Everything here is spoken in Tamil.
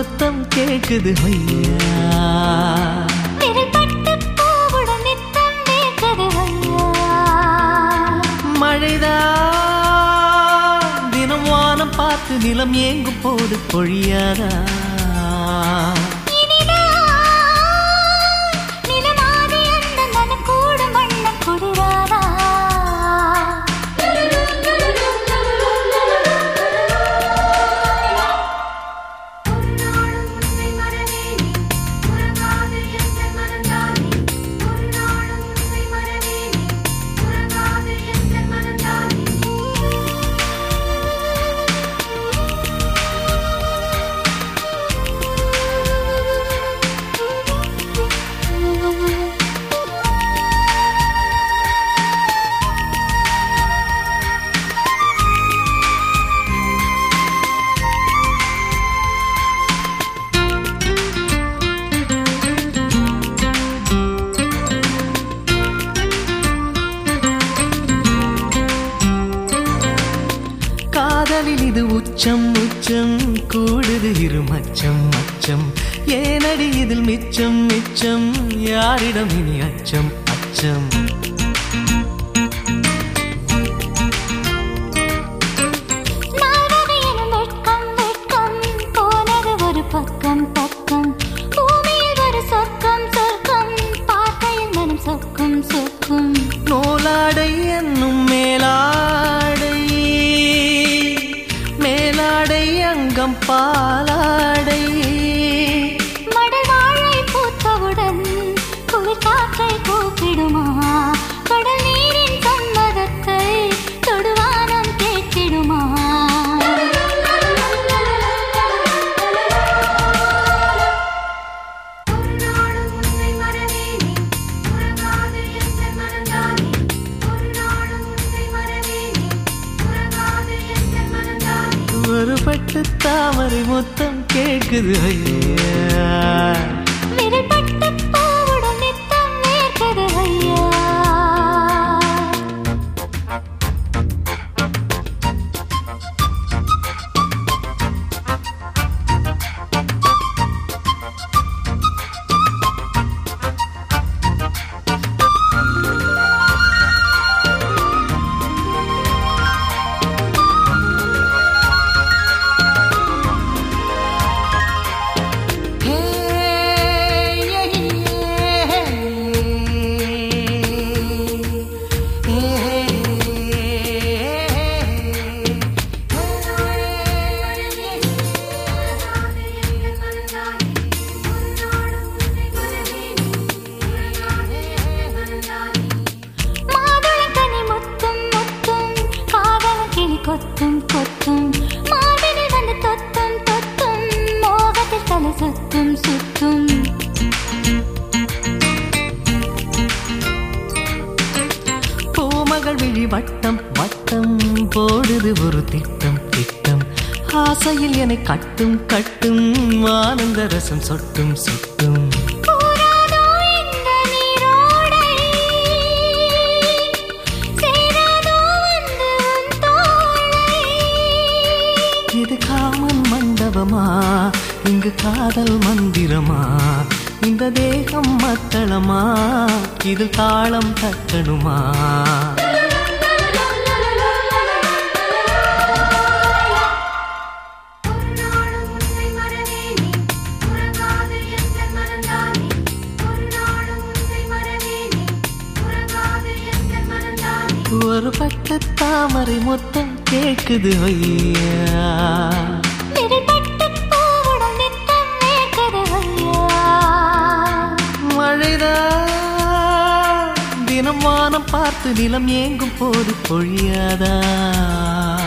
முத்தம் கேக்குது ஐயா விரல்பட்டு பூவுடன் நித்தம் வேர்க்குது ஐயா மழைதான் தினம் வானம் பார்த்து நிலம் ஏங்கும் போது பொழியாதா நிலமாதி அந்த நனக்கூடு மண்ணம் குளிராதா காதலில் இது உச்சம் உச்சம் கூடுது இரு மச்சம் மச்சம் ஏனடி இதில் மிச்சம் மிச்சம் யாரிடம் இனி அச்சம் அச்சம் நால்வகை எனும் வெட்கம் வெட்கம் போனது ஒரு பக்கம் பக்கம் பூமியில் ஒரு சொர்க்கம் சொர்க்கம் பார்க்கையில் மனம் சொக்கும் சொக்கும் நூலாடை என்னும் மேலாடை மேலாடை அங்கம் பாலாடை மடல் வாழை பூத்தவுடன் குளிர் காற்றை கூப்பிடுமா கடல் நீரின் சம்மதத்தை தொடுவானம் கேட்டிடுமா ஒரு பட்டு தாமரை மொத்தம் கேக்குது ஐயா விரல்பட்டு பூவுடன் நித்தம் வேர்க்குது ஐயா மாதுளங்கனி முத்தும் முத்தும் காதல் கிளி கொத்தும் கொத்தும் மார்பினில் வந்து தொத்தும் தொத்தும் மோகத்தில் தலை சுத்தும் சுத்தும் பூமகள் விழி வட்டம் வட்டம் போடுது ஒரு திட்டம் திட்டம் ஆசையில் என்னை கட்டும் கட்டும் ஆனந்த ரசம் சொட்டும் சொட்டும் கூறாதோ இந்த நீரோடை சேராதோ வந்து உன் தோளை இது காமன் மண்டபமா இங்கு காதல் மந்திரமா இந்த தேகம் மத்தளமா இது தாளம் தட்டணுமா ஒரு பட்டு தாமரை மொத்தம் கேக்குது ஐயா விரல்பட்டு பூவுடன் நித்தம் வேர்க்குது ஐயா மழைதான் தினம் வானம் பார்த்து நிலம் ஏங்கும் போது பொழியாதா